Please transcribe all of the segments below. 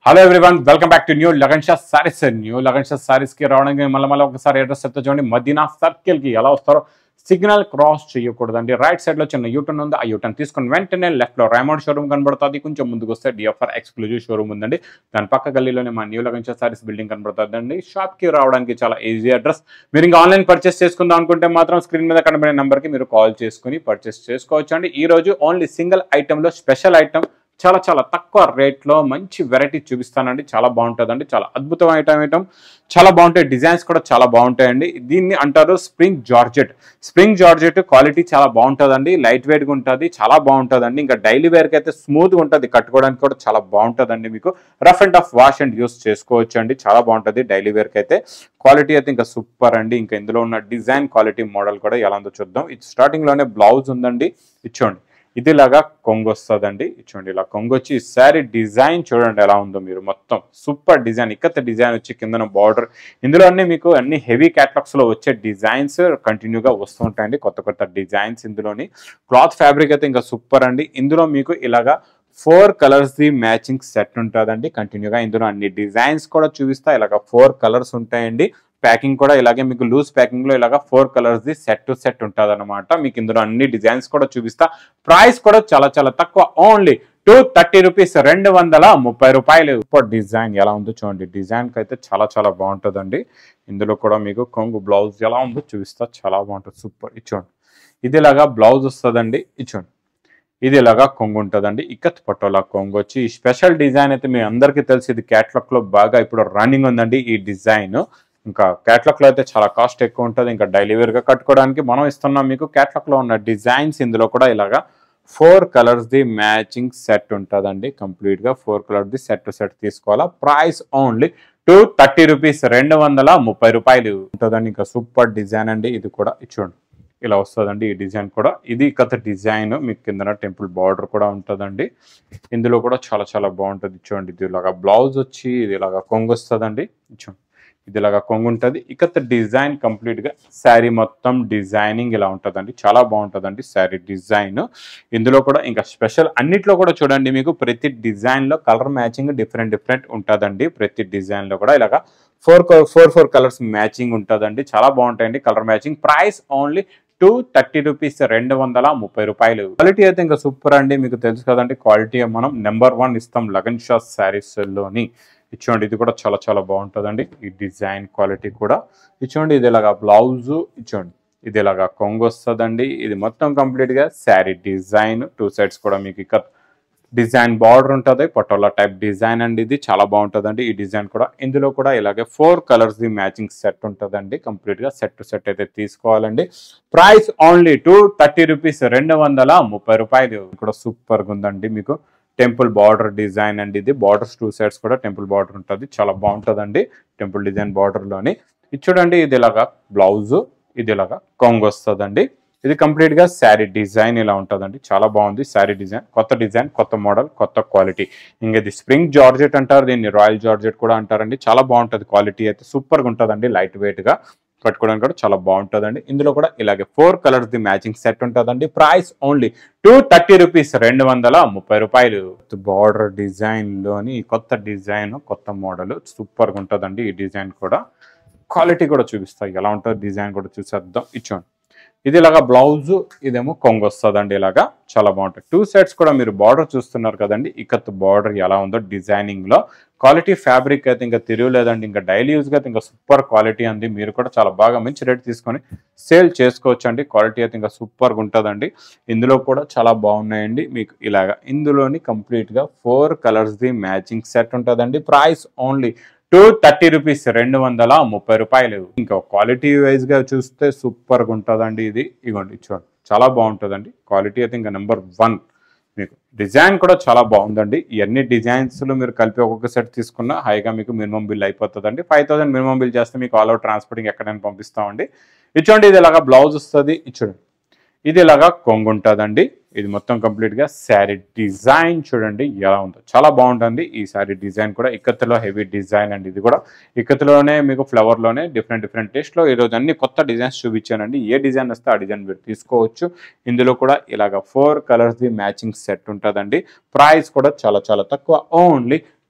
hello everyone welcome back to new Lagan Shah sarees new Lagan Shah sarees కి రావడానికి మళ్ళీ మళ్ళీ ఒకసారి అడ్రస్ చెప్తా చూడండి మదీనా సర్కిల్ కి ఎలా వస్తారో సిగ్నల్ క్రాస్ చేయకూడదండి రైట్ సైడ్ లో చిన్న యూటర్న్ ఉంది ఆ యూటర్న్ తీసుకుని వెంటనే లెఫ్ట్ లో రైమౌండ్ షోరూమ్ కనబడుతుంది కొంచెం ముందుకు వస్తే డిఎఫ్ఆర్ ఎక్స్క్లూజివ్ షోరూమ్ ఉందండి దాని పక్క గల్లీలోనే మా న్యూ లగన్ షా సారీస్ బిల్డింగ్ కనబడుతుందండి షాప్ కి రావడానికి చాలా ఈజీ అడ్రస్ మీరు ఇంకా ఆన్లైన్ పర్చేస్ చేసుకుందాం అనుకుంటే మాత్రం స్క్రీన్ మీద కనబడే నెంబర్ కి మీరు కాల్ చేసుకుని పర్చేస్ చేసుకోవచ్చు అండి ఈ రోజు ఓన్లీ సింగిల్ ఐటమ్ లో స్పెషల్ ఐటమ్ చాలా చాలా తక్కువ రేట్లో మంచి వెరైటీ చూపిస్తానండి చాలా బాగుంటుందండి చాలా అద్భుతమైన ఐటమ్ ఐటమ్ చాలా బాగుంటాయి డిజైన్స్ కూడా చాలా బాగుంటాయండి దీన్ని అంటారు spring georgette spring georgette quality చాలా బాగుంటుందండి లైట్ వెయిట్గా ఉంటుంది చాలా బాగుంటుందండి ఇంకా డైలీ వేర్కి అయితే స్మూత్గా ఉంటుంది కట్టుకోవడానికి కూడా చాలా బాగుంటుందండి మీకు rough and off wash and use చేసుకోవచ్చు అండి చాలా బాగుంటుంది డైలీ వేర్కి అయితే క్వాలిటీ అయితే ఇంకా సూపర్ అండి ఇంకా ఇందులో ఉన్న డిజైన్ క్వాలిటీ మోడల్ కూడా ఎలా ఉందో చూద్దాం ఇది స్టార్టింగ్లోనే బ్లౌజ్ ఉందండి ఇచ్చోండి ఇదిలాగా కొంగు వస్తుందండి చూడండి ఇలా కొంగు వచ్చి ఈ శారీ డిజైన్ చూడండి ఎలా ఉందో మీరు మొత్తం సూపర్ డిజైన్ ఇక్కత డిజైన్ వచ్చి కిందన బార్డర్ ఇందులో అన్ని మీకు అన్ని హెవీ క్యాటలాగ్స్ లో వచ్చే డిజైన్స్ కంటిన్యూగా వస్తూ ఉంటాయండి కొత్త కొత్త డిజైన్స్ ఇందులోని క్లాత్ ఫ్యాబ్రిక్ అయితే ఇంకా సూపర్ అండి ఇందులో మీకు ఇలాగా four colours the matching set ఉంటుందండి కంటిన్యూగా ఇందులో అన్ని డిజైన్స్ కూడా చూపిస్తా ఇలాగ ఫోర్ కలర్స్ ఉంటాయండి ప్యాకింగ్ కూడా ఇలాగే మీకు లూజ్ ప్యాకింగ్ లో ఇలాగా four colours the set to set ఉంటుంది అనమాట మీకు ఇందులో అన్ని డిజైన్స్ కూడా చూపిస్తా ప్రైస్ కూడా చాలా చాలా తక్కువ ఓన్లీ టూ థర్టీ రూపీస్ రెండు వందల ముప్పై రూపాయలు ఇప్పుడు డిజైన్ ఎలా ఉందో చూడండి డిజైన్ కి అయితే చాలా చాలా బాగుంటుందండి ఇందులో కూడా మీకు కొంగు బ్లౌజ్ ఎలా ఉందో చూపిస్తా చాలా బాగుంటుంది సూపర్ ఇచ్చోండి ఇది ఇలాగా బ్లౌజ్ వస్తుందండి ఇచ్చోండి ఇది ఇలాగా కొంగు ఉంటుందండి ఇక్కత్ పట్టోలా కొంగు వచ్చి ఈ స్పెషల్ డిజైన్ అయితే మీ అందరికీ తెలిసి ఇది క్యాట్లాగ్ లో బాగా ఇప్పుడు రన్నింగ్ ఉందండి ఈ డిజైన్ ఇంకా క్యాట్లాగ్ లో అయితే చాలా కాస్ట్ ఎక్కువ ఉంటుంది ఇంకా డైలీ వేర్ గా కట్టుకోవడానికి మనం ఇస్తున్నాం మీకు క్యాట్లాగ్ లో ఉన్న డిజైన్స్ ఇందులో కూడా ఇలాగా four colours the matching set ఉంటుందండి కంప్లీట్ గా four colour the set to set తీసుకోవాలా price only two thirty rupees రెండు వందల ముప్పై రూపాయలు ఉంటుందండి ఇంకా సూపర్ డిజైన్ అండి ఇది కూడా ఇచ్చోండి ఇలా వస్తుందండి ఈ డిజైన్ కూడా ఇది కథ డిజైన్ మీకు కిందన టెంపుల్ బార్డర్ కూడా ఉంటుందండి ఇందులో కూడా చాలా చాలా బాగుంటుంది చూడండి ఇది ఇలాగా బ్లౌజ్ వచ్చి ఇది ఇలాగా కొంగు వస్తుందండి చూడండి ఇది ఇలాగా కొంగు ఉంటుంది ఇకత డిజైన్ కంప్లీట్ గా శారీ మొత్తం డిజైనింగ్ ఇలా ఉంటుందండి చాలా బాగుంటుందండి శారీ డిజైన్ ఇందులో కూడా ఇంకా స్పెషల్ అన్నిట్లో కూడా చూడండి మీకు ప్రతి డిజైన్ లో కలర్ మ్యాచింగ్ డిఫరెంట్ డిఫరెంట్ ఉంటుందండి ప్రతి డిజైన్ లో కూడా ఇలాగా four four four colours matching ఉంటుందండి చాలా బాగుంటాయండి colour matching price only two thirty rupees రెండు వందల ముప్పై రూపాయలు క్వాలిటీ అయితే ఇంకా సూపర్ అండి మీకు తెలుసు కదండి క్వాలిటీ మనం నెంబర్ వన్ ఇస్తాం లగన్ షా శారీస్ లోని ఇచ్చోండి ఇది కూడా చాలా చాలా బాగుంటుందండి ఈ డిజైన్ క్వాలిటీ కూడా ఇచ్చోండి ఇది ఇలాగా బ్లౌజ్ ఇచ్చోండి ఇది ఇలాగా కొంగు వస్తుందండి ఇది మొత్తం కంప్లీట్ గా శారీ డిజైన్ టూ సైడ్స్ కూడా మీకు ఇక్కడ డిజైన్ బార్డర్ ఉంటుంది పటోలా టైప్ డిజైన్ అండి ఇది చాలా బాగుంటుందండి ఈ డిజైన్ కూడా ఇందులో కూడా ఇలాగే four colours the matching set ఉంటుందండి కంప్లీట్ గా సెట్ టు సెట్ అయితే తీసుకోవాలండి price only two thirty rupees రెండు వందల ముప్పై రూపాయలు కూడా సూపర్ గా ఉందండి మీకు టెంపుల్ బార్డర్ డిజైన్ అండి ఇది బార్డర్స్ టూ సైడ్స్ కూడా టెంపుల్ బార్డర్ ఉంటుంది చాలా బాగుంటుందండి టెంపుల్ డిజైన్ బార్డర్ లోని ఇది చూడండి ఇది ఇలాగా బ్లౌజ్ ఇది ఇలాగా కొంగు వస్తుందండి ఇది కంప్లీట్ గా శారీ డిజైన్ ఇలా ఉంటుందండి చాలా బాగుంది శారీ డిజైన్ కొత్త డిజైన్ కొత్త మోడల్ కొత్త క్వాలిటీ ఇంకా ఇది స్ప్రింగ్ జార్జెట్ అంటారు దీన్ని రాయల్ జార్జెట్ కూడా అంటారండి చాలా బాగుంటుంది క్వాలిటీ అయితే సూపర్ గా ఉంటుందండి లైట్ వెయిట్ గా కట్టుకోవడానికి కూడా చాలా బాగుంటుందండి ఇందులో కూడా ఇలాగే four colours the matching set ఉంటుందండి price only two thirty rupees రెండు వందల ముప్పై రూపాయలు బార్డర్ డిజైన్ లోని కొత్త డిజైన్ కొత్త మోడల్ సూపర్ గా ఉంటుందండి ఈ డిజైన్ కూడా క్వాలిటీ కూడా చూపిస్తాయి ఎలా ఉంటుంది డిజైన్ కూడా చూసేద్దాం ఇచ్చోండి ఇది ఇలాగా బ్లౌజ్ ఇదేమో కొంగు వస్తుందండి ఇలాగా చాలా బాగుంటుంది టూ సైడ్స్ కూడా మీరు బార్డర్ చూస్తున్నారు కదండి ఇకత్ బార్డర్ ఎలా ఉందో డిజైనింగ్ లో క్వాలిటీ ఫ్యాబ్రిక్ అయితే ఇంకా తిరగలేదండి ఇంకా డైలీ యూజ్ గా అయితే ఇంకా సూపర్ క్వాలిటీ అంది మీరు కూడా చాలా బాగా మంచి రేట్ తీసుకొని సేల్ చేసుకోవచ్చు అండి క్వాలిటీ అయితే ఇంకా సూపర్గా ఉంటుందండి ఇందులో కూడా చాలా బాగున్నాయండి మీకు ఇలాగా ఇందులోని కంప్లీట్ గా four colours the matching set ఉంటుందండి price only two thirty rupees రెండు వందల ముప్పై రూపాయలు ఇంకా క్వాలిటీ వైజ్ గా చూస్తే సూపర్ గా ఉంటుందండి ఇది ఇగోండి చూడండి చాలా బాగుంటుందండి క్వాలిటీ అయితే ఇంకా నెంబర్ వన్ మీకు డిజైన్ కూడా చాలా బాగుందండి ఇవన్నీ డిజైన్స్ మీరు కలిపి ఒక్కొక్క సెట్ తీసుకున్న హైగా మీకు మినిమం బిల్ అయిపోతుందండి ఫైవ్ థౌసండ్ మినిమం బిల్ చేస్తే మీకు ఆల్ అవుట్ ట్రాన్స్పోర్టింగ్ ఎక్కడైనా పంపిస్తామండి ఇచ్చోండి ఇది ఇలాగా బ్లౌజ్ వస్తుంది ఇచ్చోండి ఇది ఇలాగా కొంగు ఉంటుందండి ఇది మొత్తం కంప్లీట్ గా శారీ డిజైన్ చూడండి ఎలా ఉందో చాలా బాగుంటుంది ఈ శారీ డిజైన్ కూడా ఇక్కత్తులో హెవీ డిజైన్ అండి ఇది కూడా ఇక్కత్తులోనే మీకు ఫ్లవర్ లోనే డిఫరెంట్ డిఫరెంట్ టేస్ట్ లో ఈ రోజు అన్ని కొత్త డిజైన్స్ చూపించానండి ఏ డిజైన్ వస్తే ఆ డిజైన్ మీరు తీసుకోవచ్చు ఇందులో కూడా ఇలాగ four colours the matching set ఉంటుందండి ప్రైస్ కూడా చాలా చాలా తక్కువ ఓన్లీ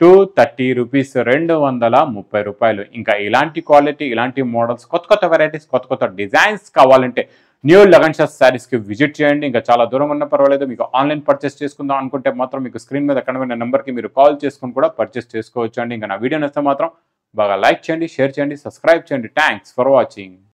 టూ థర్టీ రూపీస్ రెండు వందల ముప్పై రూపాయలు ఇంకా ఇలాంటి క్వాలిటీ ఇలాంటి మోడల్స్ కొత్త కొత్త వెరైటీస్ కొత్త కొత్త డిజైన్స్ కావాలంటే న్యూ లగన్ షాస్ శారీస్కి విజిట్ చేయండి ఇంకా చాలా దూరం ఉన్న పర్వాలేదు మీకు ఆన్లైన్ పర్చేస్ చేసుకుందాం అనుకుంటే మాత్రం మీకు స్క్రీన్ మీద కనబడిన నెంబర్కి మీరు కాల్ చేసుకుని కూడా పర్చేస్ చేసుకోవచ్చు అండి ఇంకా నా వీడియో నచ్చితే మాత్రం బాగా లైక్ చేయండి షేర్ చేయండి సబ్స్క్రైబ్ చేయండి థ్యాంక్స్ ఫర్ వాచింగ్